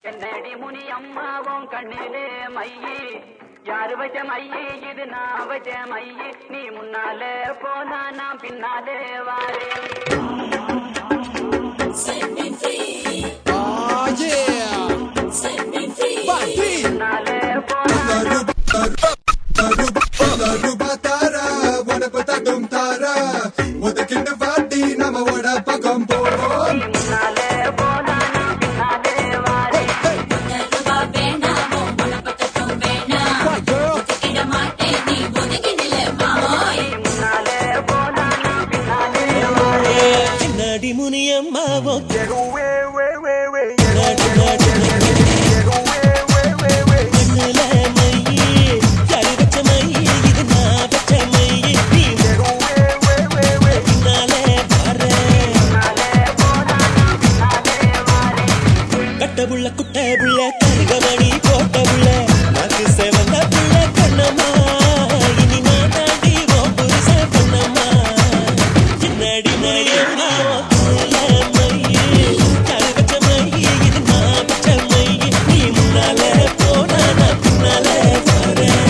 என்னடி முனி அம்மாவும் கண்ணிலே மையி யாரு வச்ச மையி இது நான் வச்ச மையி நீ முன்னாலே போனா நான் பின்னாலே வாரேன் Oh yeah! Bati! முன்னாலே போனா ரூபா தாரா உனக்கு தட்டும் தாரா ஒதுக்கிட்டு வாட்டி நம்ம ஓட பக்கம் போவோம் நீ முன்னாலே போனா நான் பின்னாலே வாரேன் Right, girl! நீ முன்னாலே போனா நான் பின்னாலே வாரேன் என்னடி முனியம்மாவோ நாடு நாடு கண்ணுல மையி யாரு வச்ச மையி இது நான் வச்ச மையி நீ பின்னாலே பாரேன் கட்ட புள்ள குட்ட புள்ள கருகமணி போட்ட புள்ள நாக்கு செவந்த புள்ள கண்ணம்மா இனி நான் தாண்டி ஓ புருஷ பண்ணம்மா என்னடி முனியம்மா புள்ள மையி யாரு வச்ச மையி இது நான் வச்ச மையி நீ முன்னாலே போனா நான் பின்னாலே வரேன்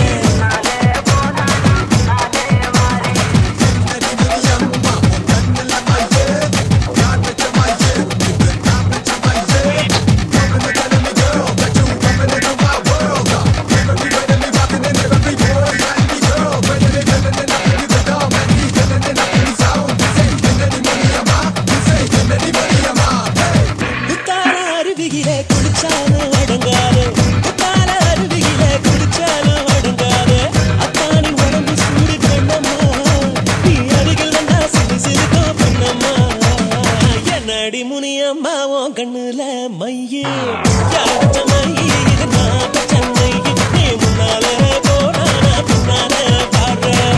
குத்தால அருவியிலே குடிச்சாலும் அடங்காது குத்தால அருவியிலே குடிச்சாலும் அடங்காது அத்தானி உடம்பு சூடு கண்ணம்மா நீ அருகில் வந்தா சிறு சிறுக்கோ பண்ணம்மா என்னடி முனியம்மா உன் கண்ணுல மையே யார் வச்ச மையே இது நான் வச்ச மையே நீ முன்னால போனா நான் பின்னால பாடுறேன்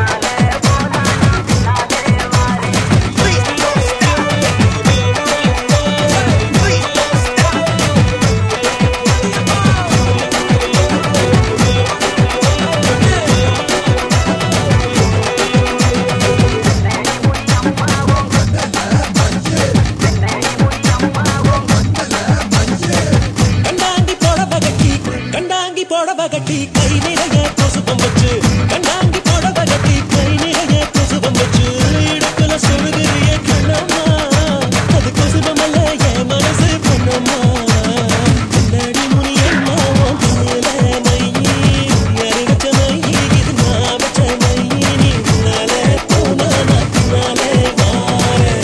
கண்டாங்கி போடவ கட்டி கண்டாங்கி போடவ கட்டி கை நிறைய கொசுபம் வச்சு கண்டாங்கி போடவ கட்டி கை நிறைய கொசுபம் வச்சு இடத்துல சொல்லுகிறிய கண்ணம்மா அது கொசுபம் அல்ல என் மனசு பொண்ணம்மா கண்ணாடி முனியம்மா உன் கண்ணுல மையி யாரு வச்ச மையி இது நான் வச்ச மையி நீ முன்னாலே போனா நான் பின்னாலே வாரேன்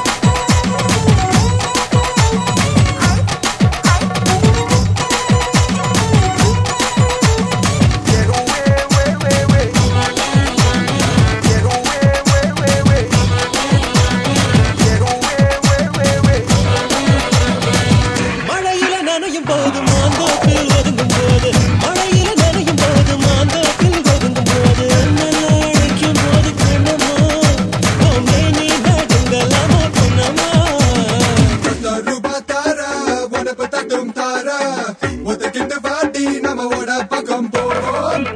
மழையில நனையும் போது மாந்தோப்பில் ஒதுங்கும் போது மழையில நனையும் போது மாந்தோப்பில் ஒதுங்கும் போது நல்லா அழைக்கும் போது கண்ணம்மா ஓமே நீ நடுங்கலாமா பொன்னம்மா ரூபா தாரா உனக்கு தட்டும் தாரா ஒதுக்கிட்டு வாட்டி நம்ம ஓட பக்கம் போவோம்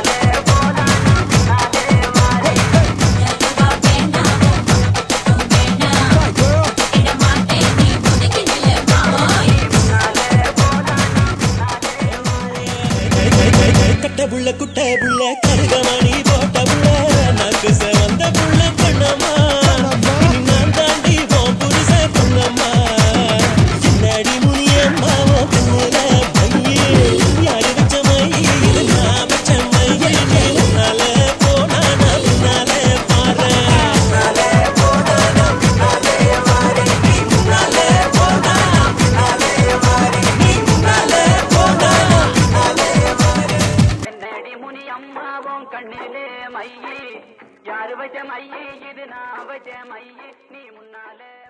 Right, girl! கட்ட புள்ள குட்ட புள்ள கருகமணி போட்ட புள்ள நாக்கு செவந்த புள்ள கண்ணம்மா இனி நான் தாண்டி உன் புருஷ பொண்ணம்மா என்னடி முனியம்மா உன் கண்ணுல மையே யாரு வச்ச மையே இது நான் வச்ச மையே நீ முன்னால போனா நான் பின்னாலே பாரேன் என்னடி முனி அம்மாவும் கண்ணிலே மையி யாரு வச்ச மையி இது நான் வச்ச மையி நீ முன்னாலே